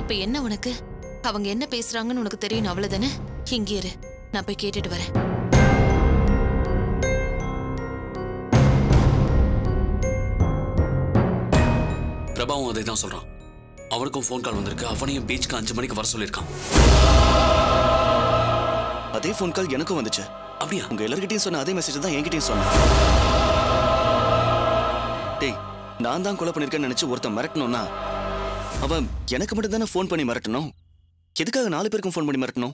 இப்ப என்ன உனக்கு அவங்க என்ன பேசுறாங்கன்னு உனக்கு தெரியணும் அவ்வளவுதானே இங்கே இரு நான் போய் கேட்டுட்டு வரேன் பிரபாவும் அதை தான் சொல்றான் அவனுக்கும் ஃபோன் கால் வந்திருக்கு அவனையும் பீச்சுக்கு அஞ்சு மணிக்கு வர சொல்லியிருக்கான் அதே ஃபோன் கால் எனக்கும் வந்துச்சு அப்படியா உங்க எல்லார்கிட்டயும் சொன்ன அதே மெசேஜ் தான் என்கிட்டயும் சொன்னேன் டேய் நான் தான் கொலை பண்ணிருக்கேன்னு நினைச்சு ஒருத்தன் மிரட்டணும்னா அவன் எனக்கு மட்டும் தானே ஃபோன் பண்ணி மிரட்டணும் எதுக்காக நாலு பேருக்கும் ஃபோன் பண்ணி மிரட்டணும்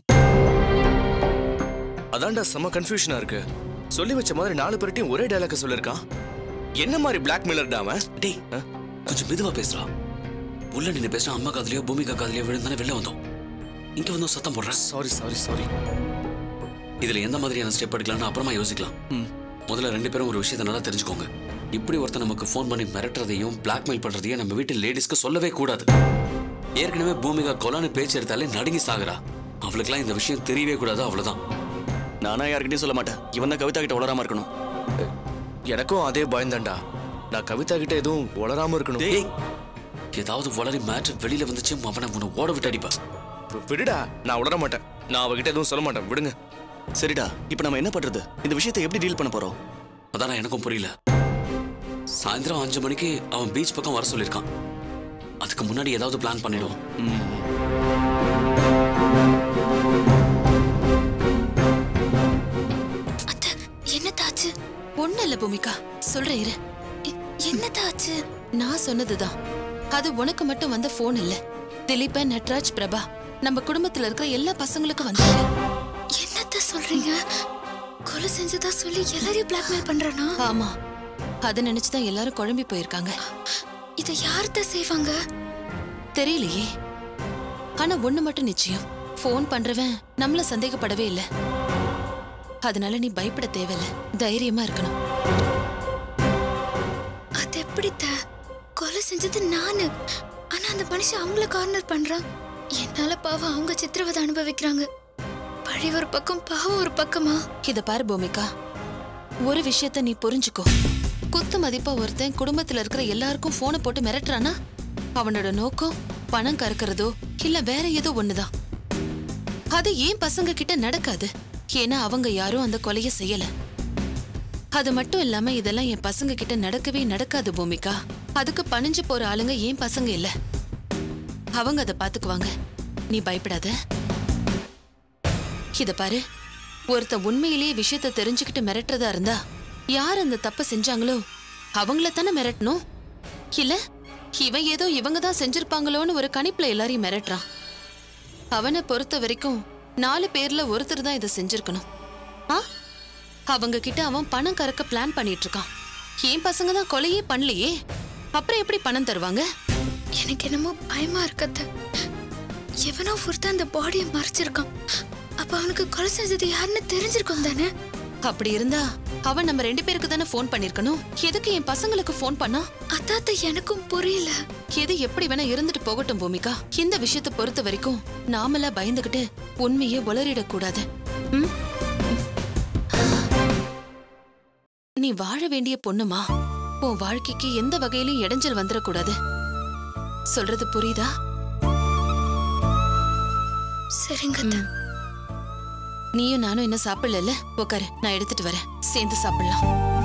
அதான்டா செம்ம கன்ஃபியூஷனா இருக்கு சொல்லி வச்ச மாதிரி நாலு பேர்ட்டையும் ஒரே டைலாக்க சொல்லிருக்கான் என்ன மாதிரி பிளாக்மெயிலர்டா அவன் டேய் கொஞ்சம் மெதுவா பேசுறா உள்ள நின்று பேசினா அம்மா காதுலயோ பூமிகா காதுலயோ விழுந்தானே வெளில வந்தோம் இங்க வந்து சத்தம் போடுற சாரி சாரி சாரி இதுல எந்த மாதிரியான ஸ்டெப் எடுக்கலாம்னு அப்புறமா யோசிக்கலாம் முதல்ல ரெண்டு பேரும் ஒரு விஷயத்தை நல்லா தெரிஞ்சுக்கோங்க இப்படி ஒருத்தன் நமக்கு ஃபோன் பண்ணி மிரட்டுறதையும் பிளாக்மெயில் பண்றதையும் நம்ம வீட்டு லேடிஸ்க்கு சொல்லவே கூடாது ஏற்கனவே பூமிகா கொலான்னு பேச்சு எடுத்தாலே நடுங்கி சாகுறா அவளுக்குலாம் இந்த விஷயம் தெரியவே கூடாது அவ்வளவுதான் நானா யார்கிட்டயும் சொல்ல மாட்டேன் இவன் தான் கவிதா கிட்ட உளராம இருக்கணும் எனக்கும் அதே பயந்தான்டா நான் கவிதா கிட்ட எதுவும் உளராம இருக்கணும் டேய் ஏதாவது வளரி மேட்ச் வெளியில வந்துச்சு அவனை உன்னை ஓட விட்டு அடிப்பா வி- விடுடா நான் உளர மாட்டேன் நான் அவகிட்ட எதுவும் சொல்ல மாட்டேன் விடுங்க சரிடா இப்போ நம்ம என்ன பண்றது இந்த விஷயத்தை எப்படி டீல் பண்ண போறோம் அதான் எனக்கும் புரியல சாயந்தரம் அஞ்சு மணிக்கு அவன் பீச் பக்கம் வர சொல்லியிருக்கான் அதுக்கு முன்னாடி ஏதாவது பிளான் பண்ணிடுவோம் அத்தை என்னத்தாச்சு ஒண்ணு இல்ல பூமிகா சொல்றேன் இரு எ- என்னத்தாச்சு நான் சொன்னதுதான் அது உனக்கு மட்டும் வந்த போன் இல்ல திலீபன் நட்ராஜ் பிரபா நம்ம குடும்பத்துல இருக்கிற எல்லா பசங்களுக்கும் வந்தாங்க என்னத்த சொல்றீங்க கொலை செஞ்சதா சொல்லி எல்லாரையும் பிளாக்மெயில் பண்றானா ஆமா அத நினைச்சுதான் எல்லாரும் குழம்பி போயிருக்காங்க இதை யார்கிட்ட செய்வாங்க தெரியலையே ஆனா ஒண்ணு மட்டும் நிச்சயம் ஃபோன் பண்றவன் நம்மள சந்தேகப்படவே இல்ல அதனால நீ பயப்பட தேவையில்ல தைரியமா இருக்கணும் அது எப்படித்த கொலை செஞ்சது நானு ஆனா அந்த மனுஷன் அவங்கள கார்னர் பண்றான் என்னால பாவம் அவங்க சித்திரவதை அனுபவிக்கிறாங்க பழி ஒரு பக்கம் பாவம் ஒரு பக்கமா இத பாரு பூமிகா ஒரு விஷயத்த நீ புரிஞ்சுக்கோ குத்து மதிப்பா ஒருத்தன் குடும்பத்துல இருக்கிற எல்லாருக்கும் போனை போட்டு மிரட்டுறானா அவனோட நோக்கம் பணம் கறக்கிறதோ இல்ல வேற ஏதோ ஒண்ணுதான் அது ஏன் பசங்க கிட்ட நடக்காது ஏன்னா அவங்க யாரும் அந்த கொலைய செய்யல அது மட்டும் இல்லாம இதெல்லாம் என் பசங்க கிட்ட நடக்கவே நடக்காது பூமிகா அதுக்கு பணிஞ்சு போற ஆளுங்க ஏன் பசங்க இல்ல அவங்க அதை பாத்துக்குவாங்க நீ பயப்படாத இத பாரு ஒருத்தன் உண்மையிலேயே விஷயத்த தெரிஞ்சுக்கிட்டு மிரட்டுறதா இருந்தா யார் அந்த தப்ப செஞ்சாங்களோ அவங்கள தானே மிரட்டணும் இல்ல இவன் ஏதோ இவங்க தான் செஞ்சிருப்பாங்களோன்னு ஒரு கணிப்புல எல்லாரையும் மிரட்டுறான் அவனை பொறுத்த வரைக்கும் நாலு பேர்ல ஒருத்தர் தான் இதை செஞ்சிருக்கணும் ஆ அவங்க கிட்ட அவன் பணம் கறக்க பிளான் பண்ணிட்டு இருக்கான் என் பசங்க தான் கொலையே பண்ணலையே அப்புறம் எப்படி பணம் தருவாங்க எனக்கு என்னமோ பயமா இருக்கத்த எவனோ ஒருத்தன் அந்த பாடியை மறைச்சிருக்கான் அப்ப அவனுக்கு கொலை செஞ்சது யாருன்னு தெரிஞ்சிருக்கும் தானே அப்படி இருந்தா அவன் நம்ம ரெண்டு பேருக்கு தானே ஃபோன் பண்ணிருக்கணும் எதுக்கு என் பசங்களுக்கு ஃபோன் பண்ணா அதாத்த எனக்கும் புரியல எது எப்படி வேணா இருந்துட்டு போகட்டும் பூமிகா இந்த விஷயத்தை பொறுத்த வரைக்கும் நாமளா பயந்துகிட்டு உண்மையே உளறிடக் கூடாது ம்? நீ வாழ வேண்டிய பொண்ணுமா உன் வாழ்க்கைக்கு எந்த வகையிலும் இடைஞ்சல் வந்துடக்கூடாது சொல்றது புரியுதா சரிங்க அத்தை. நீயும் நானும் இன்னும் சாப்பிடல உட்காரு நான் எடுத்துட்டு வரேன் சேர்ந்து சாப்பிடலாம்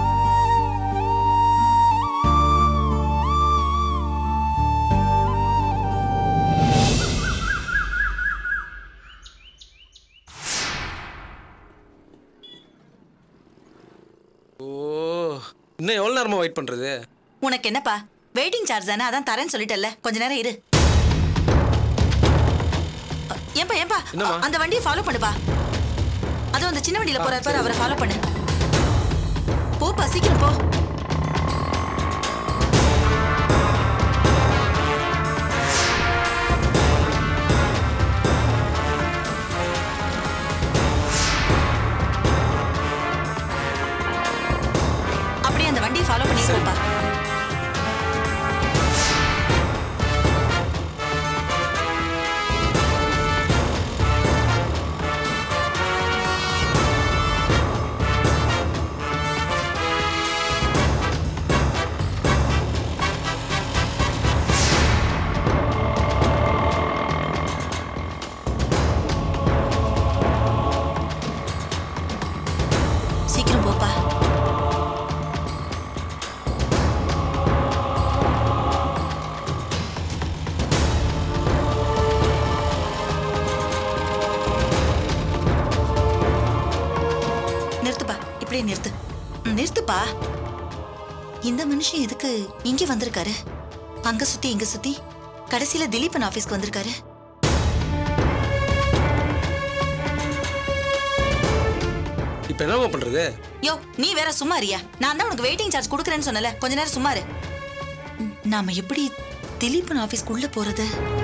ஓ இன்னும் எவ்வளவு நேரமா வெயிட் பண்றது உனக்கு என்னப்பா வெயிட்டிங் சார்ஜ் தானே அதான் தரேன்னு சொல்லிட்டல கொஞ்ச நேரம் இரு அ, ஏன்பா ஏன்பா என்னம்மா? அந்த வண்டியை ஃபாலோ பண்ணுப்பா அதுவும் அந்த சின்ன வண்டியில போறாரு பாரு அவரை ஃபாலோ பண்ணு போப்பா சீக்கிரம் போ அப்படியே அந்த வண்டியை ஃபாலோ பண்ணி போப்பா போப்பா இந்த மனுஷன் எதுக்கு இங்க வந்திருக்காரு அங்க சுத்தி இங்க சுத்தி கடைசியில திலீபன் ஆபீஸ்க்கு வந்திருக்காரு இப்போ என்னம்மா பண்றது யோ நீ வேற சும்மா இருயா நான் தான் உனக்கு வெயிட்டிங் சார்ஜ் கொடுக்குறேன்னு சொன்னல கொஞ்ச நேரம் சும்மா இரு ம், நாம எப்படி திலீபன் ஆபீஸ்க்கு உள்ள போறது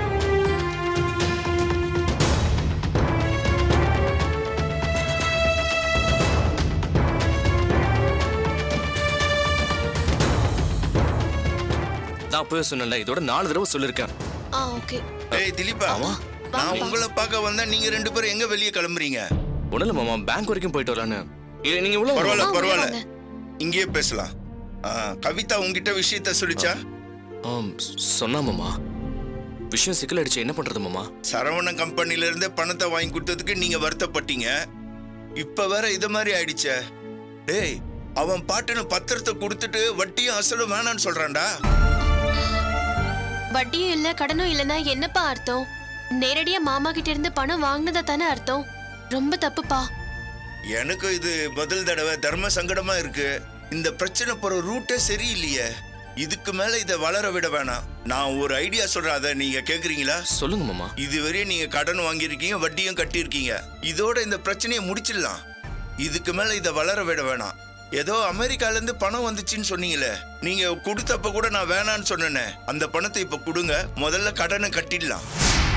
நான் அப்பவே சொன்னேன்ல இதோட நாலு தடவை சொல்லியிருக்கேன் ஆ ஓகே ஏய் திலீபா நான் உங்களை பார்க்க வந்தா நீங்க ரெண்டு பேரும் எங்க வெளியே கிளம்புறீங்க ஒன்றும் இல்லை மாமா பேங்க் வரைக்கும் போயிட்டு வரலான்னு இல்ல, நீங்க உள்ள வாங்க. பரவாயில்ல ஆ, உள்ள பரவாயில்ல வாங்க. இங்கேயே பேசலாம் ஆ, கவிதா உங்ககிட்ட விஷயத்த சொல்லிச்சா ஆம், சொன்னா மாமா விஷயம் சிக்கல் அடிச்சு என்ன பண்றது மாமா சரவண கம்பெனில இருந்தே பணத்தை வாங்கி கொடுத்ததுக்கு நீங்க வருத்தப்பட்டீங்க இப்ப வேற இது மாதிரி ஆயிடுச்சே டேய் அவன் பாட்டுன்னு பத்திரத்தை கொடுத்துட்டு வட்டியும் அசலும் வேணான்னு சொல்றான்டா வட்டியும் இல்ல கடனும் இல்லனா என்னப்பா அர்த்தம் நேரடியா மாமா கிட்ட இருந்து பணம் வாங்கினதா தானே அர்த்தம் ரொம்ப தப்புப்பா எனக்கு இது முதல் தடவை தர்ம சங்கடமா இருக்கு இந்த பிரச்சனை போற ரூட்டே சரியில்லையே இதுக்கு மேல இதை வளர விட வேணாம் நான் ஒரு ஐடியா சொல்றேன் அதை நீங்க கேக்குறீங்களா சொல்லுங்க மாமா இதுவரையும் நீங்க கடன் வாங்கியிருக்கீங்க வட்டியும் கட்டியிருக்கீங்க இதோட இந்த பிரச்சனையை முடிச்சிடலாம் இதுக்கு மேல இதை வளர விட வேணாம் ஏதோ அமெரிக்கால இருந்து பணம் வந்துச்சுன்னு சொன்னீங்களே நீங்க கொடுத்தப்ப கூட நான் வேணான்னு சொன்னேனே அந்த பணத்தை இப்ப கொடுங்க முதல்ல கடனை கட்டிடலாம்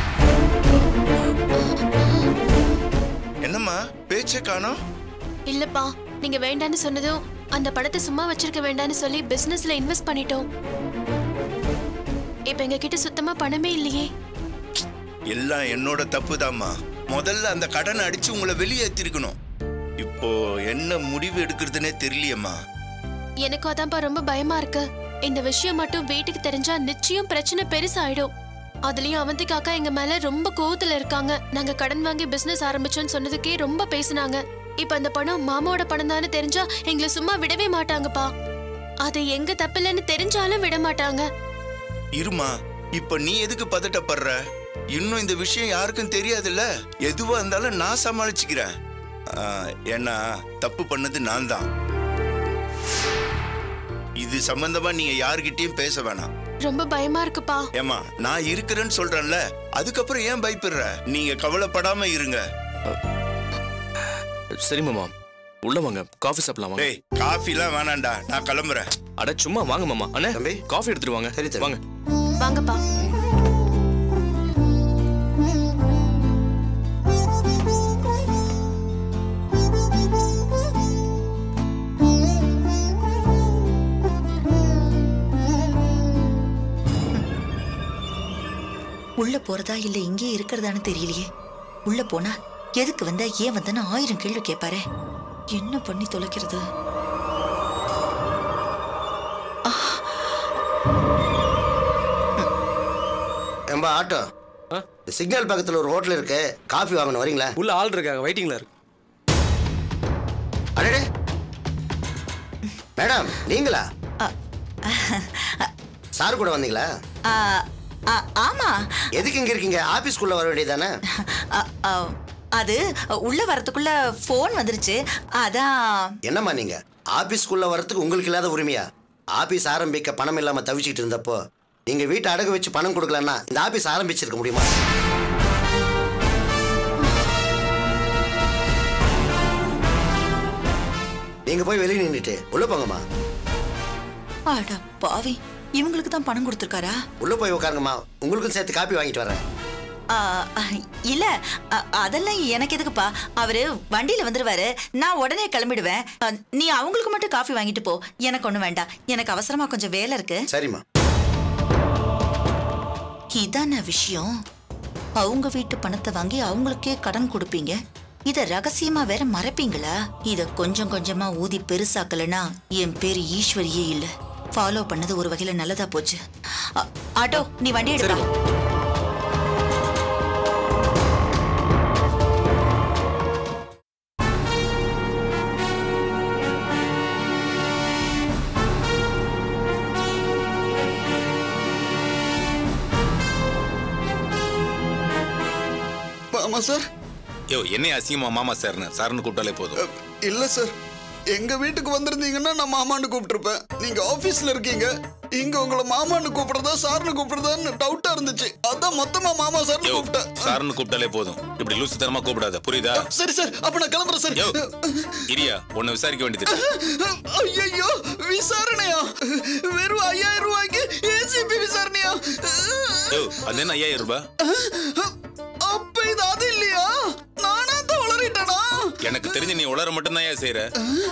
என்னம்மா பேச்சே காணோம் இல்லப்பா நீங்க வேண்டான்னு சொன்னதும் அந்த பணத்தை சும்மா வச்சிருக்க வேண்டாம்னு சொல்லி பிசினஸ்ல இன்வெஸ்ட் பண்ணிட்டோம் இப்ப எங்க கிட்ட சுத்தமா பணமே இல்லையே எல்லாம் என்னோட தப்புதாம்மா முதல்ல அந்த கடனை அடிச்சு உங்களை வெளியேற்றிருக்கணும் இப்போ என்ன முடிவு எடுக்கிறதுனே தெரியலையேம்மா எனக்கும் அதான்ப்பா ரொம்ப பயமா இருக்கு இந்த விஷயம் மட்டும் வீட்டுக்கு தெரிஞ்சா நிச்சயம் பிரச்சனை பெருசாயிடும் அதுலயும் அவந்திக்கு அக்கா எங்க மேல ரொம்ப கோவத்துல இருக்காங்க நாங்க கடன் வாங்கி பிசினஸ் ஆரம்பிச்சோம்னு சொன்னதுக்கே ரொம்ப பேசுனாங்க இப்ப அந்த பணம் மாமாவோட பணம் தானே தெரிஞ்சா எங்களை சும்மா விடவே மாட்டாங்கப்பா அது எங்க தப்பில்லைன்னு தெரிஞ்சாலும் விட மாட்டாங்க இருமா இப்ப நீ எதுக்கு பதட்டப்படுற இன்னும் இந்த விஷயம் யாருக்கும் தெரியாதுல்ல எதுவா இருந்தாலும் நான் சமாளிச்சுக்கிறேன் ஆ, ஏன்னா தப்பு பண்ணது நான் தான் இது சம்பந்தமா நீங்க யாருகிட்டயும் பேச வேணாம் ரொம்ப பயமா இருக்குப்பா ஏமா நான் இருக்கிறேன்னு சொல்றேன்ல அதுக்கப்புறம் ஏன் பயப்படுற நீங்க கவலைப்படாம இருங்க சரி மாமா உள்ள வாங்க காஃபி சாப்பிடலாம் வாங்க டேய் காஃபிலாம் வேணாம்டா நான் கிளம்புறேன் அட சும்மா வாங்க மாமா அண்ணே தம்பி. காஃபி எடுத்துட்டு வாங்க சரி, தம்பி. வாங்க வாங்கப்பா உள்ள போறதா இல்ல இங்கே இருக்கிறதான்னு தெரியலையே உள்ள போனா எதுக்கு வந்த ஏன் வந்தன்னு ஆயிரம் கேள்வி கேட்பாரு என்ன பண்ணி தொலைக்கிறது ஏம்பா ஆட்டோ இந்த சிக்னல் பக்கத்தில் ஒரு ஹோட்டல் இருக்கு காஃபி வாங்கணும் வரீங்களா உள்ள ஆள் இருக்காங்க வெயிட்டிங்ல இருக்கு அடடே மேடம் நீங்களா சார் கூட வந்தீங்களா ஆ, ஆ, ஆமா எதுக்கு இங்க இருக்கீங்க ஆபீஸ்க்குள்ள வர வேண்டியதானே ஆ, ஆ, அது உள்ள வரதுக்குள்ள ஃபோன் வந்துருச்சு அதான் என்னம்மா நீங்க ஆபீஸ்க்குள்ள வரதுக்கு உங்களுக்கு இல்லாத உரிமையா ஆபீஸ் ஆரம்பிக்க பணம் இல்லாம தவிச்சிட்டு இருந்தப்போ நீங்க வீட்டை அடகு வச்சு பணம் கொடுக்கலன்னா இந்த ஆபீஸ் ஆரம்பிச்சிருக்க முடியுமா நீங்க போய் வெளியே நின்றுட்டு உள்ள போங்கம்மா அட பாவி இவங்களுக்கு தான் பணம் கொடுத்துருக்காரா உள்ள போய் உட்காருங்கம்மா உங்களுக்கும் சேர்த்து காப்பி வாங்கிட்டு வரேன் ஆ, இல்ல அ- அதெல்லாம் எனக்கு எதுக்குப்பா அவரு வண்டியில வந்துருவாரு நான் உடனே கிளம்பிடுவேன் அ, நீ அவங்களுக்கு மட்டும் காஃபி வாங்கிட்டு போ எனக்கு ஒண்ணும் வேண்டாம் எனக்கு அவசரமா கொஞ்சம் வேலை இருக்கு சரிம்மா இதான விஷயம் அவங்க வீட்டு பணத்தை வாங்கி அவங்களுக்கே கடன் கொடுப்பீங்க இத ரகசியமா வேற மறைப்பீங்களா இத கொஞ்சம் கொஞ்சமா ஊதி பெருசாக்கலனா என் பேரு ஈஸ்வரியே இல்ல ஃபாலோ பண்ணது ஒரு வகையில நல்லதா போச்சு அ- ஆட்டோ நீ வண்டி எடுப்பா ஆமா சார் யோ என்னைய அசிங்கமா மாமா சார்னு சார்னு கூப்பிட்டாலே போதும் இல்ல சார் எங்க வீட்டுக்கு வந்திருந்தீங்கன்னா நான் மாமான்னு கூப்பிட்டுருப்பேன் நீங்க ஆபீஸ்ல இருக்கீங்க இங்க உங்களை மாமான்னு கூப்பிடுறதா சார்னு கூப்பிடுறதான்னு டவுட்டா இருந்துச்சு அதான் மொத்தமா மாமா சார்னு யோ கூப்பிட்டேன் சார்னு கூப்பிட்டாலே போதும் இப்படி லூசு தரமா கூப்பிடாத புரியுதா சரி சார் அப்ப நான் கிளம்புறேன் சார் யோ இரியா உன்னை விசாரிக்க வேண்டியது ஐயோ விசாரணையா வெறும் ஐயாயிரம் ரூபாய்க்கு ஏசிபி விசாரணையா யோ அது என்ன ஐயாயிரம் ரூபாய் அப்ப இது அது இல்லையா நானா தான் வளரிட்டேனா எனக்கு தெரிஞ்சு நீ உளர மட்டும் தான் செய்யற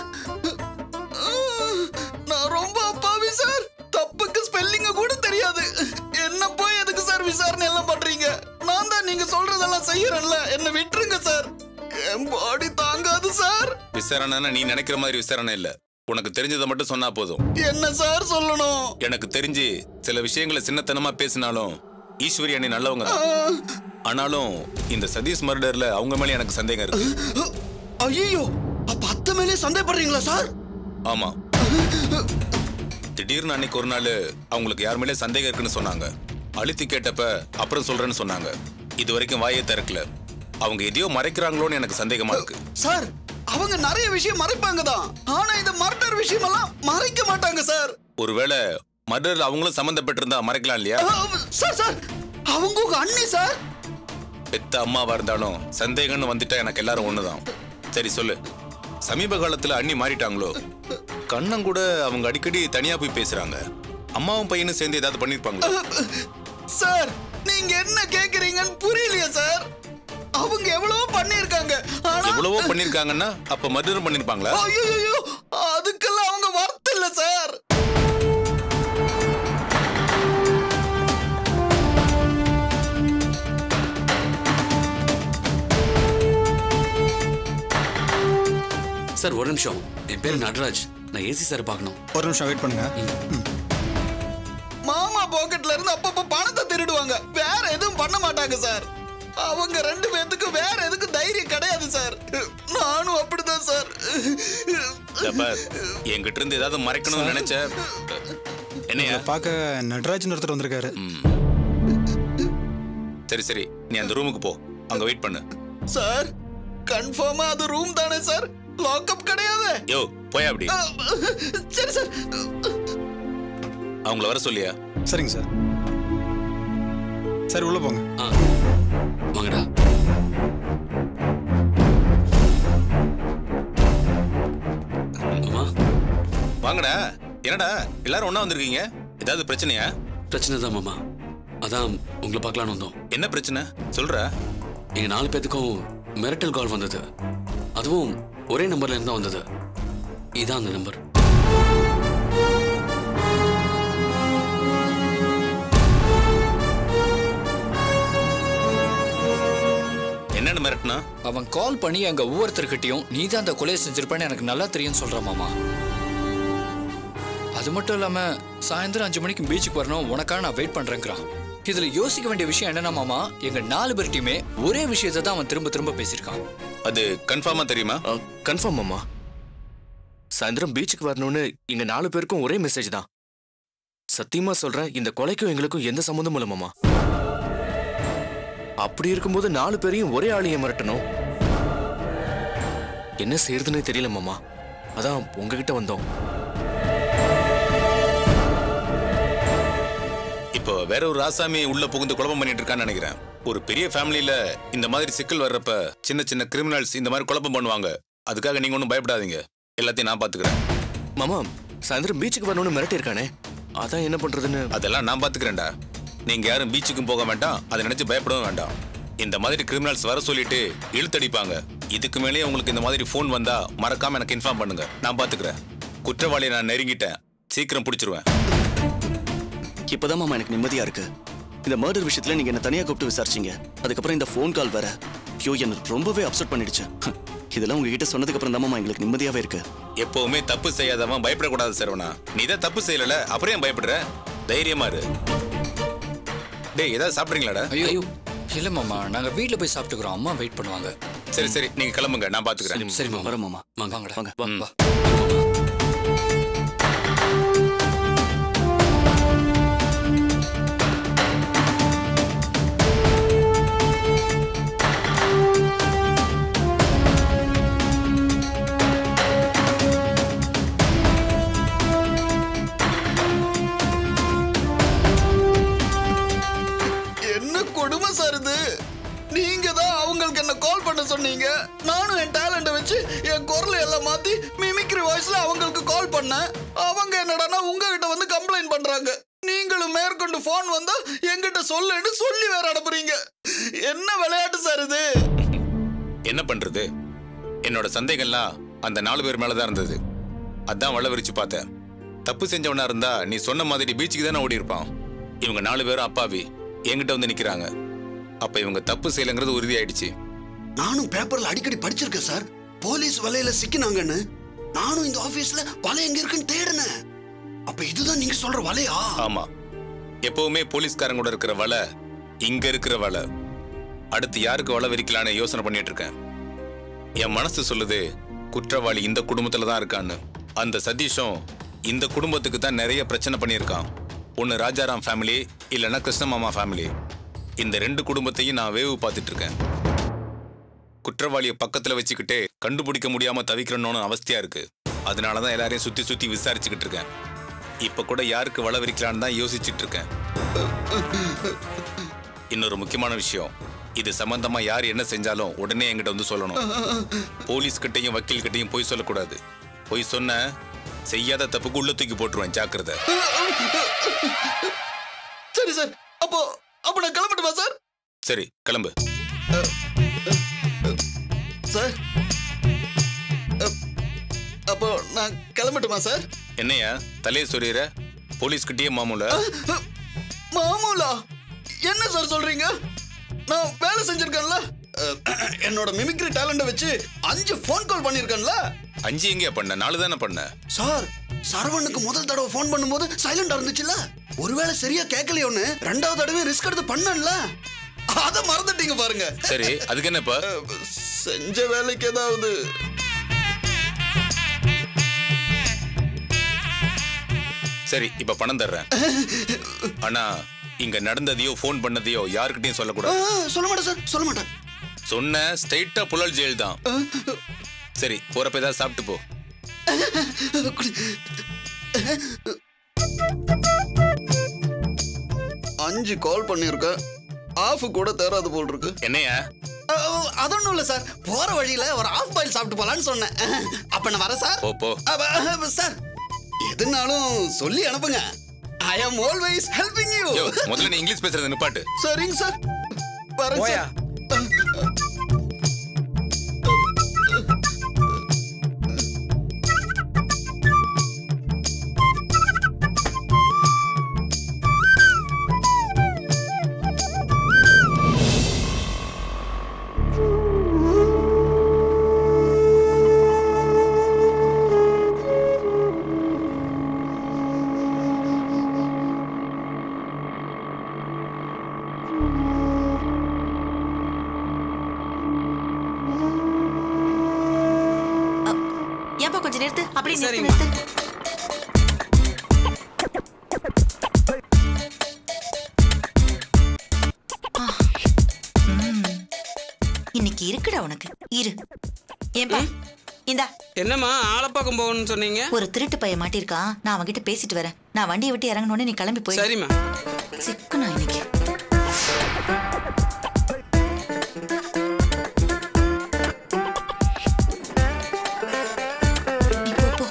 நான் ரொம்ப அப்பாவி சார் தப்புக்கு ஸ்பெல்லிங்க கூட தெரியாது என்ன போய் எதுக்கு சார் விசாரணை எல்லாம் பண்றீங்க நான் தான் நீங்க சொல்றதெல்லாம் செய்யறேன்ல என்ன விட்டுருங்க சார் என் பாடி தாங்காது சார் விசாரணைன்னா நீ நினைக்கிற மாதிரி விசாரணை இல்ல உனக்கு தெரிஞ்சதை மட்டும் சொன்னா போதும் என்ன சார் சொல்லணும் எனக்கு தெரிஞ்சு சில விஷயங்களை சின்னத்தனமா பேசினாலும் ஈஸ்வரி அண்ணி நல்லவங்க தான் ஆனாலும் இந்த சதீஷ் மர்டர்ல அவங்க மேல எனக்கு சந்தேகம் இருக்கு ஐயோ அப்ப அத்தை மேலே சந்தேகப்படுறீங்களா சார் ஆமா திடீர்னு அன்னைக்கு ஒரு நாள் அவங்களுக்கு யார் மேலே சந்தேகம் இருக்குன்னு சொன்னாங்க அழுத்தி கேட்டப்ப அப்புறம் சொல்றேன்னு சொன்னாங்க இது வரைக்கும் வாயே திறக்கல அவங்க எதையோ மறைக்கிறாங்களோன்னு எனக்கு சந்தேகமா இருக்கு சார் அவங்க நிறைய விஷயம் மறைப்பாங்க தான் ஆனா இந்த மர்டர் விஷயம் எல்லாம் மறைக்க மாட்டாங்க சார் ஒருவேளை மர்டர்ல அவங்களும் சம்மந்தப்பட்டிருந்தா மறைக்கலாம் இல்லையா சார் சார் அவங்க உங்க அண்ணி சார் பெத்த அம்மாவா இருந்தாலும் சந்தேகம்னு வந்துட்டா எனக்கு எல்லாரும் ஒண்ணுதான் சரி சொல்லு சமீப காலத்துல அண்ணி மாறிட்டாங்களோ கண்ணன் கூட அவங்க அடிக்கடி தனியா போய் பேசுறாங்க அம்மாவும் பையனும் சேர்ந்து ஏதாவது பண்ணிருப்பாங்களா சார் நீங்க என்ன கேக்குறீங்கன்னு புரியலையா சார் அவங்க எவ்வளவோ பண்ணிருக்காங்க ஆனா எவ்வளவோ பண்ணிருக்காங்கன்னா அப்ப மர்டர் பண்ணிருப்பாங்களா ஐயோ அதுக்கெல்லாம் அவங்க வர்த்து இல்ல சார் சார் ஒரு நிமிஷம் என் பேர் நடராஜ் நான் ஏசி சார் பார்க்கணும் ஒரு நிமிஷம் வெயிட் பண்ணுங்க மாமா பாக்கெட்ல இருந்து அப்பப்ப பணத்தை திருடுவாங்க வேற எதுவும் பண்ண மாட்டாங்க சார் அவங்க ரெண்டு பேத்துக்கு வேற எதுக்கு தைரியம் கிடையாது சார் நானும் அப்படிதான் சார் இதோ பார், என்கிட்ட இருந்து ஏதாவது மறைக்கணும்னு நினைச்ச என்னையா உங்களை பார்க்க நடராஜன் ஒருத்தர் வந்திருக்காரு சரி சரி நீ அந்த ரூமுக்கு போ அங்க வெயிட் பண்ணு சார் கன்ஃபார்மா அது ரூம் தானே சார் லாக்அப் கிடையாது யோ போய் அப்படி சரி சார் அவங்கள வர சொல்லியா சரிங்க சார் சரி உள்ள போங்க வாங்கடா வாங்கடா என்னடா எல்லாரும் ஒண்ணா வந்திருக்கீங்க ஏதாவது பிரச்சனையா பிரச்சனை தான் மாமா அதான் உங்களை பார்க்கலான்னு வந்தோம் என்ன பிரச்சனை சொல்ற எங்க நாலு பேத்துக்கும் மிரட்டல் கால் வந்தது அதுவும் ஒரே நம்பர்ல இருந்து தான் வந்தது இதான் அந்த நம்பர் என்னன்னு மிரட்டினா அவன் கால் பண்ணி அங்க ஒவ்வொருத்தர்கிட்டயும் நீ தான் அந்த கொலையை செஞ்சிருப்பேன்னு எனக்கு நல்லா தெரியும்னு சொல்றான் மாமா அது மட்டும் இல்லாம சாயந்தரம் அஞ்சு மணிக்கு பீச்சுக்கு வரணும் உனக்காக நான் வெயிட் பண்றேங்கிறான் இதுல யோசிக்க வேண்டிய விஷயம் என்னன்னா மாமா எங்க நாலு பேர்ட்டையுமே ஒரே விஷயத்தை தான் அவன் திரும்ப திரும்ப பேசியிருக்கான் அது கன்ஃபார்மா தெரியுமா கன்ஃபார்ம் அம்மா சாயந்தரம் பீச்சுக்கு வரணும்னு எங்க நாலு பேருக்கும் ஒரே மெசேஜ் தான் சத்தியமா சொல்றேன் இந்த கொலைக்கும் எங்களுக்கும் எந்த சம்மந்தமும் இல்லை மாமா அப்படி இருக்கும்போது நாலு பேரையும் ஒரே ஆளைய மிரட்டணும் என்ன செய்யறதுன்னே தெரியல மாமா அதான் உங்ககிட்ட வந்தோம் இப்போ வேற ஒரு ராசாமி உள்ள புகுந்து குழப்பம் பண்ணிட்டு இருக்கான்னு நினைக்கிறேன் ஒரு பெரிய ஃபேமிலியில இந்த மாதிரி சிக்கல் வர்றப்ப சின்ன சின்ன கிரிமினல்ஸ் இந்த மாதிரி குழப்பம் பண்ணுவாங்க அதுக்காக நீங்க ஒன்றும் பயப்படாதீங்க எல்லாத்தையும் நான் பாத்துக்கிறேன் மாமா சாயந்தரம் பீச்சுக்கு வரணும்னு மிரட்டி இருக்கானே அதான் என்ன பண்றதுன்னு அதெல்லாம் நான் பாத்துக்கிறேன்டா நீங்க யாரும் பீச்சுக்கும் போக வேண்டாம் அதை நினைச்சு பயப்படவும் வேண்டாம் இந்த மாதிரி கிரிமினல்ஸ் வர சொல்லிட்டு இழுத்தடிப்பாங்க இதுக்கு மேலேயே உங்களுக்கு இந்த மாதிரி ஃபோன் வந்தா மறக்காம எனக்கு இன்ஃபார்ம் பண்ணுங்க நான் பாத்துக்கிறேன் குற்றவாளியை நான் நெருங்கிட்டேன் சீக்கிரம் பிடிச்சிருவேன் இப்பதான் மாமா எனக்கு நிம்மதியா இருக்கு இந்த மர்டர் விஷயத்துல நீங்க என்ன தனியா கூப்பிட்டு விசாரிச்சீங்க அதுக்கப்புறம் இந்த ஃபோன் கால் வேற ஐயோ என்ன ரொம்பவே அப்செட் பண்ணிடுச்சு இதெல்லாம் உங்ககிட்ட சொன்னதுக்கு அப்புறம் தான் மாமா எங்களுக்கு நிம்மதியாவே இருக்கு எப்பவுமே தப்பு செய்யாதவன் பயப்படக்கூடாது சரவணா நீ தான் தப்பு செய்யல அப்புறம் ஏன் பயப்படுற தைரியமா இரு டேய் ஏதாவது சாப்பிடுறீங்களாடா ஐயோ இல்ல மாமா நாங்க வீட்ல போய் சாப்பிட்டுக்கிறோம் அம்மா வெயிட் பண்ணுவாங்க சரி சரி நீங்க கிளம்புங்க நான் பாத்துக்கிறேன் சரி மாமா வர மாமா வாங்கடா வாங்க வா வா சொன்னீங்க நானும் என் டேலண்ட்டை வச்சு என் குரலை எல்லாம் மாத்தி மிமிக்ரி வாய்ஸ்ல அவங்களுக்கு கால் பண்ணேன் அவங்க என்னடான்னா உங்ககிட்ட வந்து கம்ப்ளைண்ட் பண்றாங்க நீங்களும் மேற்கொண்டு ஃபோன் வந்தா என்கிட்ட சொல்லுன்னு சொல்லி வேற அனுப்புறீங்க என்ன விளையாட்டு சார் இது என்ன பண்றது என்னோட சந்தேகம்லாம் அந்த நாலு பேர் மேலதான் இருந்தது அதான் வள விரிச்சு பார்த்தேன் தப்பு செஞ்சவனா இருந்தா நீ சொன்ன மாதிரி பீச்சுக்கு தானே ஓடி இருப்பான் இவங்க நாலு பேரும் அப்பாவி என்கிட்ட வந்து நிக்கிறாங்க அப்ப இவங்க தப்பு செய்யலங்கிறது உறுதியாயிடுச்சு நானும் பேப்பர்ல அடிக்கடி படிச்சிருக்கேன் சார் போலீஸ் வலையில சிக்கினாங்கன்னு நானும் இந்த ஆபீஸ்ல வலை எங்க இருக்குன்னு தேடினேன் அப்ப இதுதான் நீங்க சொல்ற வலையா ஆமா எப்பவுமே போலீஸ்காரங்க கூட இருக்கிற வலை இங்க இருக்கிற வலை அடுத்து யாருக்கு வலை விரிக்கலான்னு யோசனை பண்ணிட்டு இருக்கேன் என் மனசு சொல்லுது குற்றவாளி இந்த குடும்பத்துல தான் இருக்கான்னு அந்த சதீஷும் இந்த குடும்பத்துக்கு தான் நிறைய பிரச்சனை பண்ணியிருக்கான் ஒன்னு ராஜாராம் ஃபேமிலி இல்லைன்னா கிருஷ்ணமாமா ஃபேமிலி இந்த ரெண்டு குடும்பத்தையும் நான் வேவு பார்த்துட்டு இருக்கேன் குற்றவாளியை பக்கத்துல வச்சுக்கிட்டே கண்டுபிடிக்க முடியாம தவிக்கிறோன்னு அவஸ்தையா இருக்கு அதனால தான் எல்லாரையும் சுத்தி சுத்தி விசாரிச்சுக்கிட்டு இருக்கேன் இப்ப கூட யாருக்கு வலை விரிக்கலான்னு தான் யோசிச்சுட்டு இருக்கேன் இன்னொரு முக்கியமான விஷயம் இது சம்பந்தமா யார் என்ன செஞ்சாலும் உடனே என்கிட்ட வந்து சொல்லணும் போலீஸ் கிட்டையும் வக்கீல் கிட்டையும் போய் சொல்லக்கூடாது போய் சொன்ன செய்யாத தப்புக்கு உள்ள தூக்கி போட்டுருவேன் ஜாக்கிரதை சரி சார் அப்போ அப்போ நான் கிளம்பட்டுமா சார் சரி கிளம்பு சார் அ- அப்போ நான் கிளம்பட்டுமா சார் என்னையா தலையை சொறிகிற போலீஸ் கிட்டேயே மாமூல மாமூலா என்ன சார் சொல்றீங்க நான் வேலை செஞ்சிருக்கேன்ல அஹ், என்னோட மிமிக்ரி டேலண்ட வச்சு அஞ்சு ஃபோன் கால் பண்ணிருக்கேன்ல அஞ்சு எங்கேயா பண்ண நாலு தானே பண்ண சார் சரவணுக்கு முதல் தடவை ஃபோன் பண்ணும்போது சைலண்டா இருந்துச்சுல்ல ஒருவேளை சரியா கேட்கலையோன்னு ரெண்டாவது தடவை ரிஸ்க் எடுத்து பண்ணல அத மறந்துட்டீங்க பாருங்க சரி அதுக்கு என்ன இப்ப செஞ்ச வேலைக்கு ஏதாவது சரி இப்ப பணம் தர்றேன் ஆனா இங்க நடந்ததையோ ஃபோன் பண்ணதையோ யாருக்கிட்டையும் ஆ, சொல்லக்கூடாது சொல்ல மாட்டேன் சார் சொல்ல மாட்டேன் சொன்ன ஸ்ட்ரைட்டா புழல் ஜெயில் தான் சரி போறப்ப ஏதாவது சாப்பிட்டு போ அஞ்சு கால் பண்ணிருக்கேன் ஆஃப் கூட தேராது போல் இருக்கு என்னையா அது ஒன்றும் இல்லை சார் போற வழியில ஒரு ஆஃப் பாயில் சாப்பிட்டு போலான்னு சொன்னேன் அப்ப நான் வரேன் சார் போ போ அப்ப, அப்ப, சார் எதுனாலும் சொல்லி அனுப்புங்க ஐ ஆம் ஆல்வேஸ் ஹெல்பிங் யூ யோ, முதல்ல நீ இங்கிலீஷ் பேசுறது நிப்பாட்டு சரிங்க சார் வரேன் போயா. சார் ஏன்பா கொஞ்சம் நிறுத்து அப்படியே நிறுத்து சரிம்மா. நிறுத்து ஆ. ம். இன்னைக்கு இருக்குடா உனக்கு இரு ஏன்பா இந்தா என்னம்மா ஆலப்பாக்கம் போகணும்னு சொன்னீங்க ஒரு திருட்டு பையன் மாட்டிருக்கான் நான் அவன்கிட்ட பேசிட்டு வரேன் நான் வண்டியை விட்டு இறங்கணும்னு நீ கிளம்பி போய் சரிம்மா சிக்குனா இன்னைக்கு நீ போ, போ.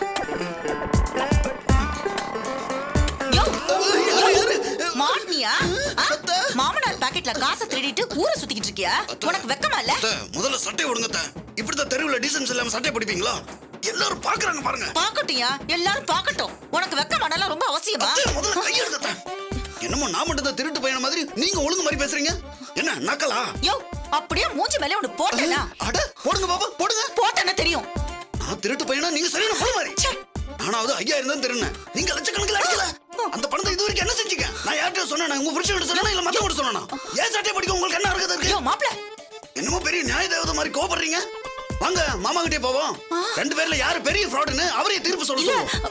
யோ, யோ, மாட்னியா? ஆ? மாமனார் பாக்கெட்ல காசை திருடிட்டு ஊரை சுத்திக்கிட்டு இருக்கியா உனக்கு வெக்கமா இல்ல அத்தை, முதல்ல சட்டை விடுங்க அத்தை. இப்படித்தான் தெருவுல டீசன்ஸ் இல்லாம சட்டை பிடிப்பீங்களா எல்லாரும் பாக்குறாங்க பாருங்க பாக்கட்டும்யா எல்லாரும் பாக்கட்டும் உனக்கு வெக்கமானலாம் ரொம்ப அவசியமா அத்தை, முதல்ல கையெடுங்க அத்தை. என்னமோ நான் மட்டும் தான் திருட்டு பையன மாதிரி நீங்க ஒழுங்கு மாதிரி பேசுறீங்க என்ன நக்கலா யோ அப்படியே மூஞ்சி மேல ஒண்ணு போட்டேனா அட போடுங்க பாப்பா போடுங்க போட்டேன்னா தெரியும் நான் திருட்டு பையனா நீங்க சரியான போல மாதிரி நானாவது ஐயாயிரம் தான் திருநேன் நீங்க லட்சக்கணக்கில் அடிக்கல அந்த பணத்தை இது வரைக்கும் என்ன செஞ்சீங்க நான் யார்கிட்ட சொன்னேன் உங்க புருஷன் சொன்னா இல்ல மத்தவங்க சொன்னா ஏன் சட்டை படிக்க உங்களுக்கு என்ன இருக்குது இருக்கு மாப்பிள என்னமோ பெரிய நியாய தேவதை மாதிரி கோபப்படுறீங்க வாங்க மாமா கிட்டே போவோம் ரெண்டு பேர்ல யாரு பெரிய ஃப்ராடுன்னு அவரே தீர்ப்பு சொல்ல சொல்லுவோம்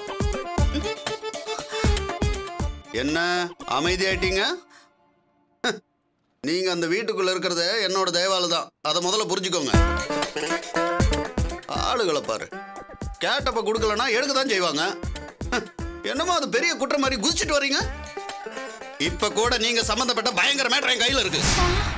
என்ன அமைதியாயிட்டீங்க நீங்க அந்த வீட்டுக்குள்ள இருக்கிறது என்னோட தயவால தான் அதை முதல்ல புரிஞ்சுக்கோங்க ஆளுகளை பாரு கேட்டப்ப கொடுக்கலன்னா எடுக்க தான் செய்வாங்க என்னமோ அது பெரிய குற்றம் மாதிரி குதிச்சிட்டு வர்றீங்க இப்ப கூட நீங்க சம்பந்தப்பட்ட பயங்கர மேட்டர் என் கையில இருக்கு